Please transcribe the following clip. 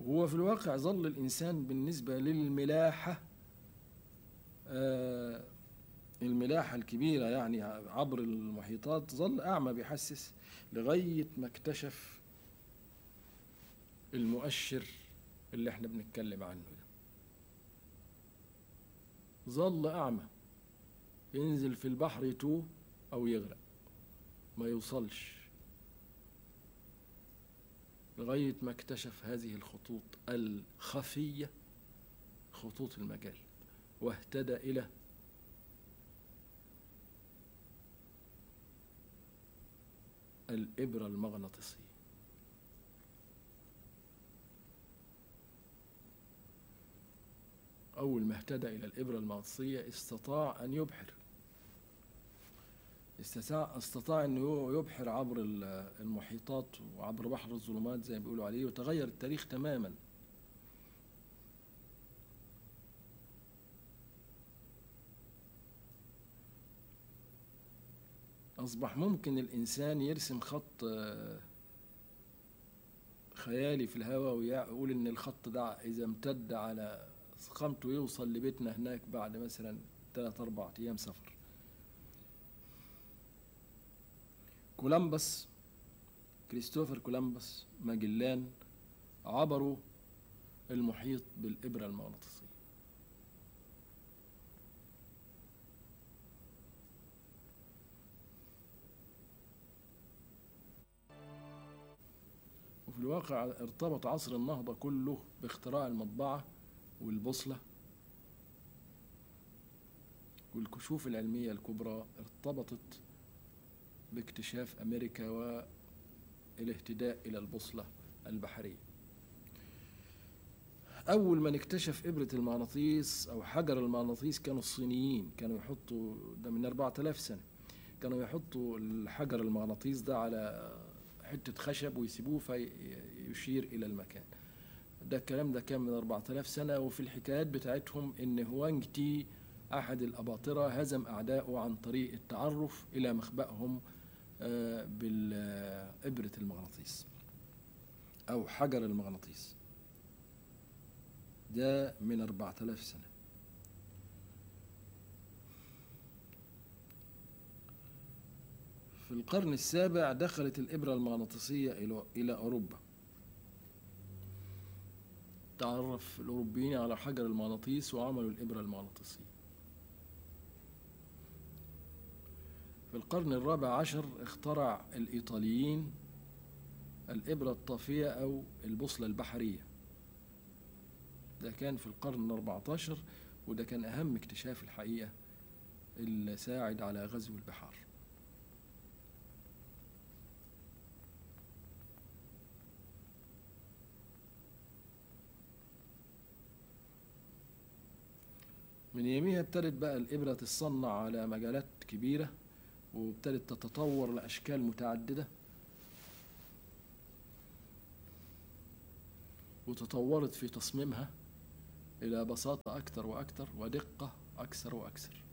هو في الواقع ظل الإنسان بالنسبة للملاحة آه، الملاحة الكبيرة يعني عبر المحيطات ظل أعمى بيحسس لغاية ما اكتشف المؤشر اللي احنا بنتكلم عنه ده ظل أعمى ينزل في البحر يتوه أو يغرق ما يوصلش لغاية ما اكتشف هذه الخطوط الخفية خطوط المجال واهتدى إلى الإبرة المغناطيسية أول ما اهتدى إلى الإبرة المغناطيسية استطاع أن يبحر استطاع استطاع أنه يبحر عبر ال- المحيطات وعبر بحر الظلمات زي ما بيقولوا عليه وتغير التاريخ تماما أصبح ممكن الإنسان يرسم خط آه، خيالي في الهواء ويقول إن الخط ده إذا امتد على قامته يوصل لبيتنا هناك بعد مثلا ثلاث أربع أيام سفر كولمبس كريستوفر كولمبس ماجلان عبروا المحيط بالإبرة المغناطيسية وفي الواقع ارتبط عصر النهضة كله باختراع المطبعة والبوصلة والكشوف العلمية الكبرى ارتبطت باكتشاف أمريكا والاهتداء إلى البوصلة البحرية أول من اكتشف إبرة المغناطيس أو حجر المغناطيس كانوا الصينيين كانوا يحطوا ده من 4000 سنة كانوا يحطوا الحجر المغناطيس ده على حتة خشب ويسيبوه فيشير إلى المكان ده الكلام ده كان من 4000 سنة وفي الحكايات بتاعتهم إن هوانج تي أحد الأباطرة هزم أعداؤه عن طريق التعرف إلى مخبأهم آه، بالإبرة المغناطيس أو حجر المغناطيس ده من 4000 سنة في القرن السابع دخلت الإبرة المغناطيسية إلى إلى أوروبا تعرف الأوروبيين على حجر المغناطيس وعملوا الإبرة المغناطيسية في القرن الرابع عشر اخترع الإيطاليين الإبرة الطافية أو البوصلة البحرية ده كان في القرن الأربعتاشر وده كان أهم اكتشاف الحقيقة اللي ساعد على غزو البحار من يوميها ابتدت بقى الإبرة تتصنع على مجالات كبيرة وابتدت تتطور لأشكال متعددة وتطورت في تصميمها إلى بساطة أكثر وأكثر ودقة أكثر وأكثر